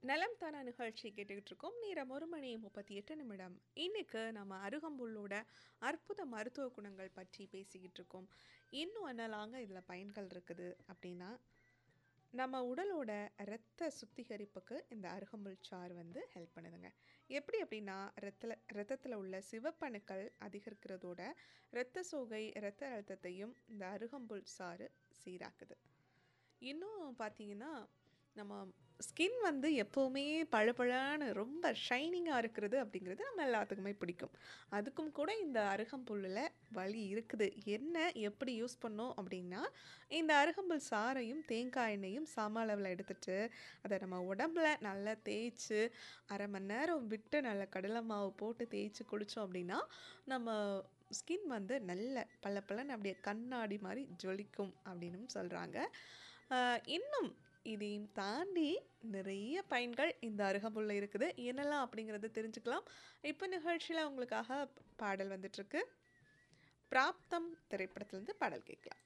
நலம் தானா நிகழ்ச்சி கேட்டுக்கிட்டு இருக்கோம் நேரம் ஒரு மணி முப்பத்தி எட்டு நிமிடம் இன்னைக்கு நம்ம அருகம்புல்லோட அற்புத மருத்துவ குணங்கள் பற்றி பேசிக்கிட்டு இருக்கோம் இன்னும் என்னலாங்க இதில் பயன்கள் இருக்குது அப்படின்னா நம்ம உடலோட இரத்த சுத்திகரிப்புக்கு இந்த அருகம்புல் சாறு வந்து ஹெல்ப் பண்ணுதுங்க எப்படி அப்படின்னா ரத்தத்தில் ரத்தத்தில் உள்ள சிவப்பணுக்கள் அதிகரிக்கிறதோட இரத்த சோகை இரத்த அழுத்தத்தையும் இந்த அருகம்புல் சாறு சீராக்குது இன்னும் பார்த்தீங்கன்னா நம்ம ஸ்கின் வந்து எப்போவுமே பளபளன்னு ரொம்ப ஷைனிங்காக இருக்கிறது அப்படிங்கிறது நம்ம எல்லாத்துக்குமே பிடிக்கும் அதுக்கும் கூட இந்த அருகம்புல்லில் வழி இருக்குது என்ன எப்படி யூஸ் பண்ணோம் அப்படின்னா இந்த அருகம்புல் சாறையும் தேங்காய் எண்ணெயும் சம அளவில் எடுத்துட்டு அதை நம்ம உடம்புல நல்லா தேய்ச்சி அரை மணி நேரம் விட்டு நல்ல கடலை மாவு போட்டு தேய்ச்சி குளித்தோம் அப்படின்னா நம்ம ஸ்கின் வந்து நல்ல பல பலன்னு அப்படியே கண்ணாடி மாதிரி ஜொலிக்கும் அப்படின்னும் சொல்கிறாங்க இன்னும் இதையும் தாண்டி நிறைய பயன்கள் இந்த அருகம்புல்ல இருக்குது என்னெல்லாம் அப்படிங்கிறத தெரிஞ்சுக்கலாம் இப்போ நிகழ்ச்சியில் உங்களுக்காக பாடல் வந்துட்டுருக்கு பிராப்தம் திரைப்படத்துலேருந்து பாடல் கேட்கலாம்